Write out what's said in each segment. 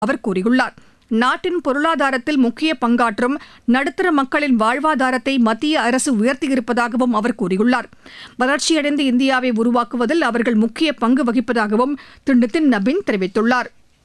அவர் கூறியுள்ளார் நாட்டின் பொருளாதாரத்தில் முக்கிய பங்காற்றும் நடுத்தர மக்களின் வாழ்வாதாரத்தை மத்திய அரசு உயர்த்தியிருப்பதாகவும் அவர் கூறியுள்ளார் வளர்ச்சியடைந்த இந்தியாவை உருவாக்குவதில் அவர்கள் முக்கிய பங்கு வகிப்பதாகவும் திரு நிதின் நபின் தெரிவித்துள்ளார்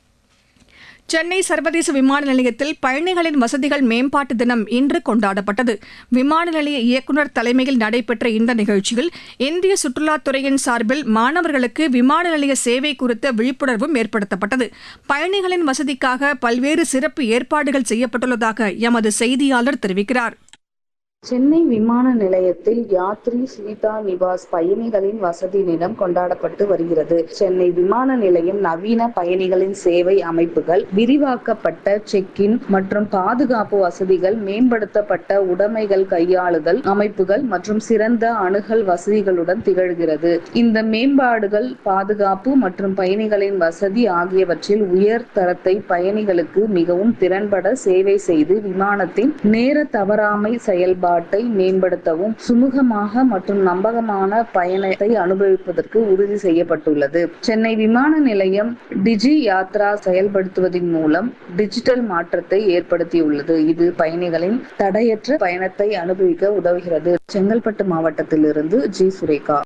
சென்னை சர்வதேச விமான நிலையத்தில் பயணிகளின் வசதிகள் மேம்பாட்டு தினம் இன்று கொண்டாடப்பட்டது விமான நிலைய இயக்குநர் தலைமையில் நடைபெற்ற இந்த நிகழ்ச்சியில் இந்திய சுற்றுலாத்துறையின் சார்பில் மாணவர்களுக்கு விமான நிலைய சேவை குறித்த விழிப்புணர்வும் ஏற்படுத்தப்பட்டது பயணிகளின் வசதிக்காக பல்வேறு சிறப்பு ஏற்பாடுகள் செய்யப்பட்டுள்ளதாக எமது செய்தியாளர் தெரிவிக்கிறார் சென்னை விமான நிலையத்தில் யாத்ரி ஸ்வீதா நிவாஸ் பயணிகளின் வசதி தினம் கொண்டாடப்பட்டு வருகிறது சென்னை விமான நிலையம் நவீன பயணிகளின் சேவை அமைப்புகள் விரிவாக்கப்பட்ட செக் இன் மற்றும் பாதுகாப்பு வசதிகள் மேம்படுத்தப்பட்ட உடைமைகள் கையாளுதல் அமைப்புகள் மற்றும் சிறந்த அணுகல் வசதிகளுடன் திகழ்கிறது இந்த மேம்பாடுகள் பாதுகாப்பு மற்றும் பயணிகளின் வசதி ஆகியவற்றில் உயர் தரத்தை பயணிகளுக்கு மிகவும் திறன்பட சேவை செய்து விமானத்தின் நேர தவறாமை செயல்பாட்டை மேம்படுத்தவும் சுமூகமாக மற்றும் நம்பகமான பயணத்தை அனுபவிப்பதற்கு உறுதி செய்யப்பட்டுள்ளது சென்னை விமான நிலையம் டிஜி யாத்ரா செயல்படுத்துவதன் மூலம் டிஜிட்டல் மாற்றத்தை ஏற்படுத்தியுள்ளது இது பயணிகளின் தடையற்ற பயணத்தை அனுபவிக்க உதவுகிறது செங்கல்பட்டு மாவட்டத்திலிருந்து ஜி சுரேகா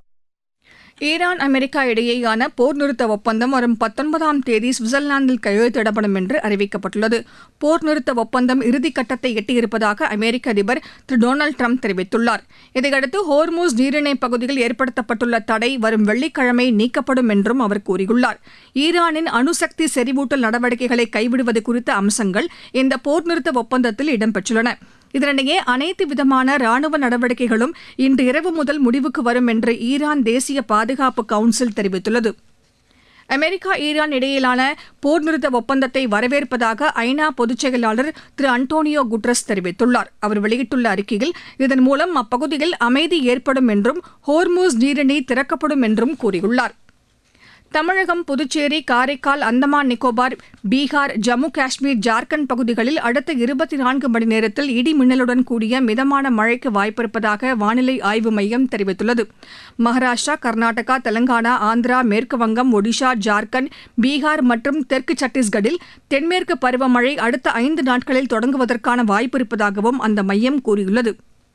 ஈரான் அமெரிக்கா இடையேயான போர் நிறுத்த ஒப்பந்தம் வரும் பத்தொன்பதாம் தேதி சுவிட்சர்லாந்தில் கையெழுத்திடப்படும் என்று அறிவிக்கப்பட்டுள்ளது போர் நிறுத்த ஒப்பந்தம் இறுதிக்கட்டத்தை எட்டியிருப்பதாக அமெரிக்க அதிபர் திரு டொனால்டு ட்ரம்ப் தெரிவித்துள்ளார் இதையடுத்து ஹோர்மூஸ் நீரிணை பகுதியில் ஏற்படுத்தப்பட்டுள்ள தடை வரும் வெள்ளிக்கிழமை நீக்கப்படும் என்றும் அவர் கூறியுள்ளார் ஈரானின் அணுசக்தி செறிவூட்டல் நடவடிக்கைகளை கைவிடுவது குறித்த அம்சங்கள் இந்த போர் நிறுத்த ஒப்பந்தத்தில் இடம்பெற்றுள்ளன இதனிடையே அனைத்து விதமான ராணுவ நடவடிக்கைகளும் இன்று இரவு முதல் முடிவுக்கு வரும் என்று ஈரான் தேசிய பாதுகாப்பு கவுன்சில் தெரிவித்துள்ளது அமெரிக்கா ஈரான் இடையிலான போர் நிறுத்த ஒப்பந்தத்தை வரவேற்பதாக ஐநா பொதுச் செயலாளர் திரு அன்டோனியோ குட்ரஸ் தெரிவித்துள்ளார் அவர் வெளியிட்டுள்ள அறிக்கையில் இதன் மூலம் அப்பகுதியில் அமைதி ஏற்படும் என்றும் ஹோர்மூஸ் நீரிணை திறக்கப்படும் என்றும் கூறியுள்ளார் தமிழகம் புதுச்சேரி காரைக்கால் அந்தமான் நிக்கோபார் பீகார் ஜம்மு காஷ்மீர் ஜார்க்கண்ட் பகுதிகளில் அடுத்த இருபத்தி நான்கு மணி நேரத்தில் இடி மின்னலுடன் கூடிய மிதமான மழைக்கு வாய்ப்பிருப்பதாக வானிலை ஆய்வு மையம் தெரிவித்துள்ளது மகாராஷ்டிரா கர்நாடகா தெலங்கானா ஆந்திரா மேற்கு வங்கம் ஒடிஷா ஜார்க்கண்ட் பீகார் மற்றும் தெற்கு சத்தீஸ்கரில் தென்மேற்கு பருவமழை அடுத்த ஐந்து நாட்களில் தொடங்குவதற்கான வாய்ப்பிருப்பதாகவும் அந்த மையம் கூறியுள்ளது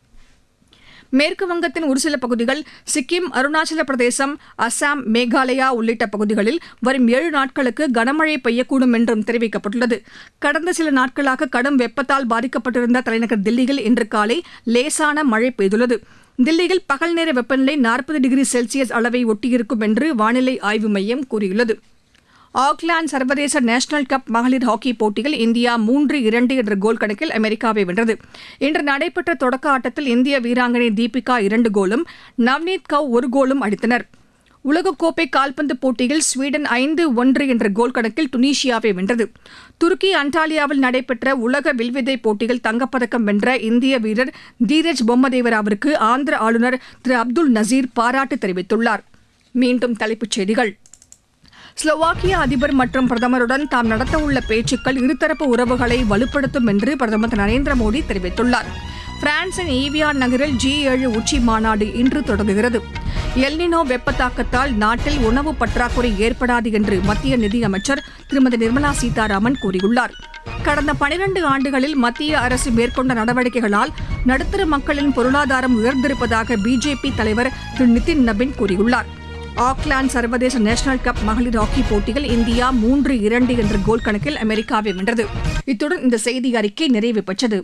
மேற்கு வங்கத்தின் ஒரு சில பகுதிகள் சிக்கிம் அருணாச்சல பிரதேசம் அசாம் மேகாலயா உள்ளிட்ட பகுதிகளில் வரும் ஏழு நாட்களுக்கு கனமழை பெய்யக்கூடும் என்றும் தெரிவிக்கப்பட்டுள்ளது கடந்த சில நாட்களாக கடும் வெப்பத்தால் பாதிக்கப்பட்டிருந்த தலைநகர் தில்லியில் இன்று காலை லேசான மழை பெய்துள்ளது தில்லியில் பகல் நேர வெப்பநிலை நாற்பது டிகிரி செல்சியஸ் அளவை ஒட்டியிருக்கும் என்று வானிலை ஆய்வு மையம் கூறியுள்ளது ஆக்லாந்து சர்வதேச நேஷனல் கப் மகளிர் ஹாக்கி போட்டியில் இந்தியா மூன்று இரண்டு என்ற கோல் கணக்கில் அமெரிக்காவை வென்றது இன்று நடைபெற்ற தொடக்க ஆட்டத்தில் இந்திய வீராங்கனை தீபிகா இரண்டு கோலும் நவ்னீத் கவ் ஒரு கோலும் அடித்தனர் உலகக்கோப்பை கால்பந்து போட்டியில் ஸ்வீடன் ஐந்து ஒன்று என்ற கோல் கணக்கில் துனிஷியாவை வென்றது துருக்கி அண்டாலியாவில் நடைபெற்ற உலக வில்வித்தை போட்டியில் தங்கப்பதக்கம் வென்ற இந்திய வீரர் தீரஜ் பொம்மதேவராவிற்கு ஆந்திர ஆளுநர் திரு அப்துல் நசீர் பாராட்டு தெரிவித்துள்ளார் மீண்டும் தலைப்புச் செய்திகள் ஸ்லோவாக்கியா அதிபர் மற்றும் பிரதமருடன் தாம் நடத்தவுள்ள பேச்சுக்கள் இருதரப்பு உறவுகளை வலுப்படுத்தும் என்று பிரதமர் திரு நரேந்திர மோடி தெரிவித்துள்ளார் பிரான்சின் ஈவியான் நகரில் ஜி ஏழு உச்சி மாநாடு இன்று தொடங்குகிறது எல்னினோ வெப்ப தாக்கத்தால் நாட்டில் உணவு பற்றாக்குறை ஏற்படாது என்று மத்திய நிதியமைச்சர் திருமதி நிர்மலா சீதாராமன் கூறியுள்ளார் கடந்த பனிரண்டு ஆண்டுகளில் மத்திய அரசு மேற்கொண்ட நடவடிக்கைகளால் நடுத்தர மக்களின் பொருளாதாரம் உயர்ந்திருப்பதாக பிஜேபி தலைவர் திரு நிதின் நபின் கூறியுள்ளார் ஆக்லாந்து சர்வதேச நேஷனல் கப் மகளிர் ஹாக்கி போட்டியில் இந்தியா மூன்று இரண்டு என்ற கோல் கணக்கில் அமெரிக்காவை வென்றது இத்துடன் இந்த செய்தி அறிக்கை நிறைவு பெற்றது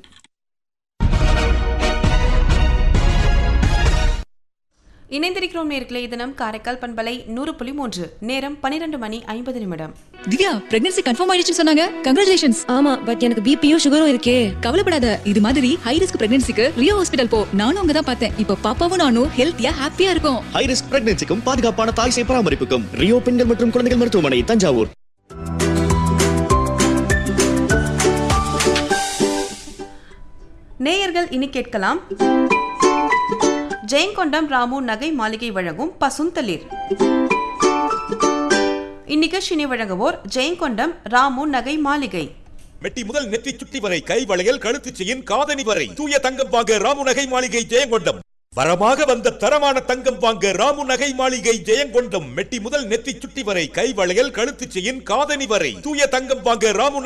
இணைந்திருக்கிறோம் நேர்களே தினம் காரைக்கால் பண்பலை நூறு புள்ளி மூன்று நேரம் பனிரெண்டு மணி ஐம்பது நிமிடம் திவ்யா பிரெக்னன்சி கன்ஃபார்ம் ஆயிடுச்சுன்னு சொன்னாங்க கங்க்ராச்சுலேஷன்ஸ் ஆமா பட் எனக்கு பிபியும் சுகரும் இருக்கே கவலைப்படாத இது மாதிரி ஹை ரிஸ்க் பிரெக்னன்சிக்கு ரியோ ஹாஸ்பிடல் போ நானும் அங்க தான் பார்த்தேன் இப்போ பாப்பாவும் நானும் ஹெல்த்தியா ஹாப்பியா இருக்கும் ஹை ரிஸ்க் பிரெக்னன்சிக்கும் பாதுகாப்பான தாய் சேய் பராமரிப்புக்கும் ரியோ பெண்கள் மற்றும் குழந்தைகள் மருத்துவமனை தஞ்சாவூர் நேயர்கள் இனி கேட்கலாம் ஜெயங்கொண்டம் ராமு நகை மாளிகை வழங்கும் பசுந்தளிர் இந்நிகழ்ச்சியினை வழங்குவோர் ஜெயங்கொண்டம் ராமு நகை மாளிகை மெட்டி முதல் நெற்றி சுட்டி வரை கை வளையல் கழுத்து செயின் காதணி வரை தூய தங்கம் வாங்க ராமு நகை மாளிகை ஜெயங்கொண்டம் வரமாக வந்த தரமான தங்கம் வாங்க ராமு நகை மாளிகை ஜெயங்கொண்டம் மெட்டி முதல் நெத்தி சுட்டி வரை கை வளையல் கழுத்து செயின் காதணி வரை தூய தங்கம் வாங்க ராமு